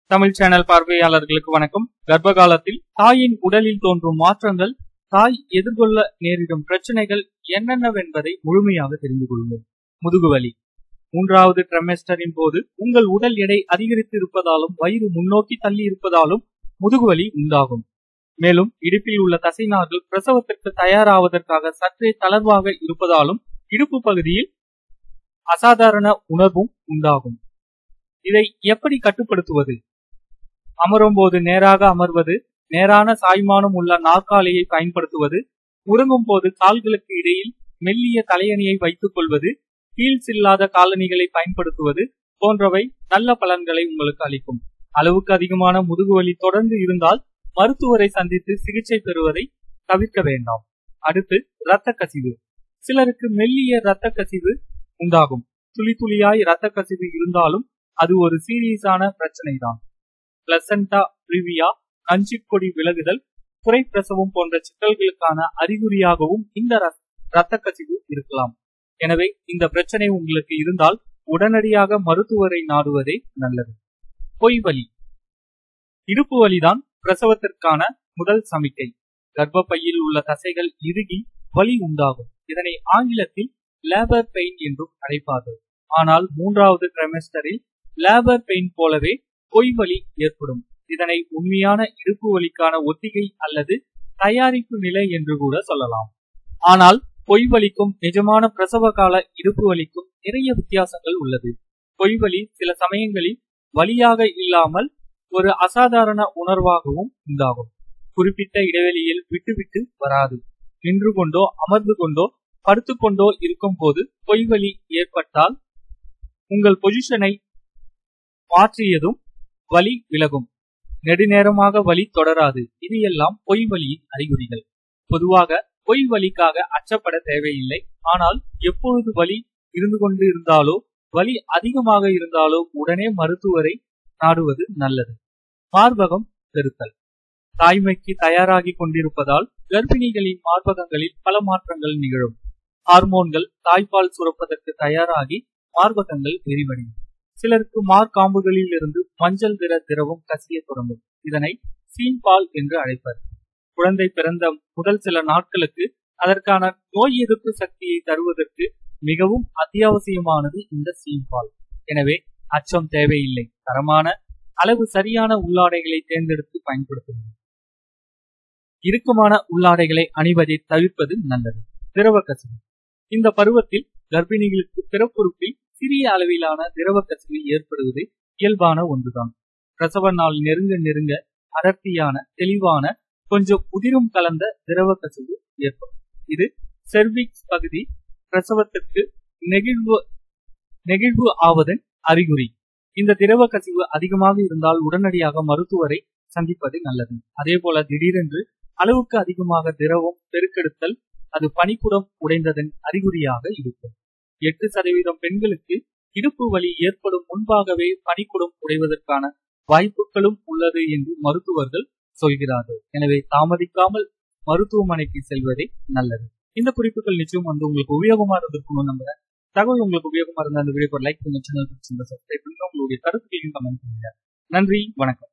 Tamil channel பார்வையாளர்களுக்கு வணக்கம் கர்ப்ப காலத்தில் தாயின் உடலில் தோன்றும் மாற்றங்கள் தாய் எதிர்கொள்ள நேரிடும் பிரச்சனைகள் என்னென்னவென்பதை முழுமையாக தெரிந்து கொள்ளுங்கள் முதுகுவலி மூன்றாவது ட்ரெமெஸ்டரின் போது உங்கள் உடல் எடை அதிகரித்து இருப்பதாலும் வயிறு முன்னோக்கி தள்ளி இருப்பதாலும் முதுகுவலி உண்டாகும் மேலும் இடுப்பில் உள்ள தசைநார்கள் பிரசவத்திற்கு தயாராவதற்காக சற்றே தளர்வாக இருப்பதாலும் இடுப்பு பகுதியில் அசாதாரண உணர்வும் உண்டாகும் இதை எப்படி கட்டுப்படுத்துவது அமரும் போது நேராக அமர்வது நேரான சாய்மானம் உள்ள நாற்காலியை பயன்படுத்துவது உறங்கும் போது கால்களுக்கு இடையில் மெல்லிய தலையணியை வைத்துக் கொள்வது ஹீல்ஸ் இல்லாத காலணிகளை பயன்படுத்துவது போன்றவை நல்ல பலன்களை உங்களுக்கு அளிக்கும் அளவுக்கு அதிகமான முதுகுவலி தொடர்ந்து இருந்தால் மருத்துவரை சந்தித்து சிகிச்சை பெறுவதை தவிர்க்க வேண்டாம் அடுத்து இரத்த கசிவு சிலருக்கு மெல்லிய இரத்த கசிவு உண்டாகும் துளி துளியாய் இரத்த கசிவு இருந்தாலும் அது ஒரு சீரியஸான பிரச்சனை தான் பிளசண்டா பிரிவியா நஞ்சிக்கொடி விலகுதல் குறை பிரசவம் போன்ற சிக்கல்களுக்கான அறிகுறியாகவும் இந்த இரத்த கசிவு இருக்கலாம் எனவே இந்த பிரச்சனை உங்களுக்கு இருந்தால் உடனடியாக மருத்துவரை நாடுவதே நல்லது பொய் வலி இடுப்பு வலிதான் பிரசவத்திற்கான முதல் சமிக்கை கர்ப்பப்பையில் உள்ள தசைகள் இறுகி வலி உண்டாகும் இதனை ஆங்கிலத்தில் லேபர் பெயின் என்றும் அழைப்பார்கள் ஆனால் மூன்றாவது ட்ரெமெஸ்டரில் லேபர் பெயின் போலவே பொய் வலி ஏற்படும் இதனை உண்மையான இடுப்பு வலிக்கான ஒத்திகை அல்லது தயாரிப்பு நிலை என்று கூட சொல்லலாம் ஆனால் பொய் வலிக்கும் நிஜமான பிரசவ கால இடுப்பு வலிக்கும் நிறைய வித்தியாசங்கள் உள்ளது பொய் வலி சில சமயங்களில் வலியாக இல்லாமல் ஒரு அசாதாரண உணர்வாகவும் உண்டாகும் குறிப்பிட்ட இடைவெளியில் விட்டுவிட்டு வராது நின்று கொண்டோ அமர்ந்து கொண்டோ படுத்துக்கொண்டோ இருக்கும் போது பொய்வலி ஏற்பட்டால் உங்கள் பொசிஷனை மாற்றியதும் வலி விலகும் நெடுநேரமாக வலி தொடராது இது எல்லாம் பொய் வலியின் அறிகுறிகள் பொதுவாக பொய் வலிக்காக அச்சப்பட தேவையில்லை ஆனால் எப்பொழுது வலி இருந்து கொண்டு இருந்தாலோ வலி அதிகமாக இருந்தாலோ உடனே மருத்துவரை நாடுவது நல்லது மார்பகம் பெருத்தல் தாய்மைக்கு தயாராகி கொண்டிருப்பதால் கர்ப்பிணிகளின் மார்பகங்களில் பல மாற்றங்கள் நிகழும் ஹார்மோன்கள் தாய்ப்பால் சுரப்பதற்கு தயாராகி மார்பகங்கள் விரிவடையும் சிலருக்கு மார்காம்புகளில் இருந்து மஞ்சள் நிற திரவம் கசிய தொடங்கும் இதனை சீன்பால் என்று அழைப்பர் குழந்தை பிறந்த முதல் சில நாட்களுக்கு அதற்கான நோய் எதிர்ப்பு சக்தியை தருவதற்கு மிகவும் அத்தியாவசியமானது இந்த சீன்பால் எனவே அச்சம் தேவையில்லை தரமான அளவு சரியான உள்ளாடைகளை தேர்ந்தெடுத்து பயன்படுத்துங்கள் இறுக்கமான உள்ளாடைகளை அணிவதை தவிர்ப்பது நல்லது திரவ கசிவு இந்த பருவத்தில் கர்ப்பிணிகளுக்கு பிறப்புறுப்பில் சிறிய அளவிலான திரவ கசிவு ஏற்படுவது இயல்பான ஒன்றுதான் பிரசவ நாள் நெருங்க நெருங்க அடர்த்தியான தெளிவான கொஞ்சம் உதிரும் கலந்த திரவ கசிவு ஏற்படும் இது செர்விக்ஸ் பகுதி பிரசவத்திற்கு நெகிழ்வு நெகிழ்வு ஆவதன் அறிகுறி இந்த திரவ கசிவு அதிகமாக இருந்தால் உடனடியாக மருத்துவரை சந்திப்பது நல்லது அதே போல திடீரென்று அளவுக்கு அதிகமாக திரவம் பெருக்கெடுத்தல் அது பனிக்குடம் உடைந்ததன் அறிகுறியாக இருக்கும் எட்டு சதவீதம் பெண்களுக்கு இடுப்பு வலி ஏற்படும் முன்பாகவே பனிக்குடம் உடைவதற்கான வாய்ப்புகளும் உள்ளது என்று மருத்துவர்கள் சொல்கிறார்கள் எனவே தாமதிக்காமல் மருத்துவமனைக்கு செல்வதே நல்லது இந்த குறிப்புகள் நிச்சயம் வந்து உங்களுக்கு உபயோகமா இருந்திருக்கணும் நம்புறேன் தகவல் உங்களுக்கு உபயோகமா இருந்த அந்த வீடியோ லைக் பண்ணுங்க சேனல் சப்ஸ்கிரைப் பண்ணுங்க உங்களுடைய கருத்துக்களையும் கமெண்ட் பண்ணுங்க நன்றி வணக்கம்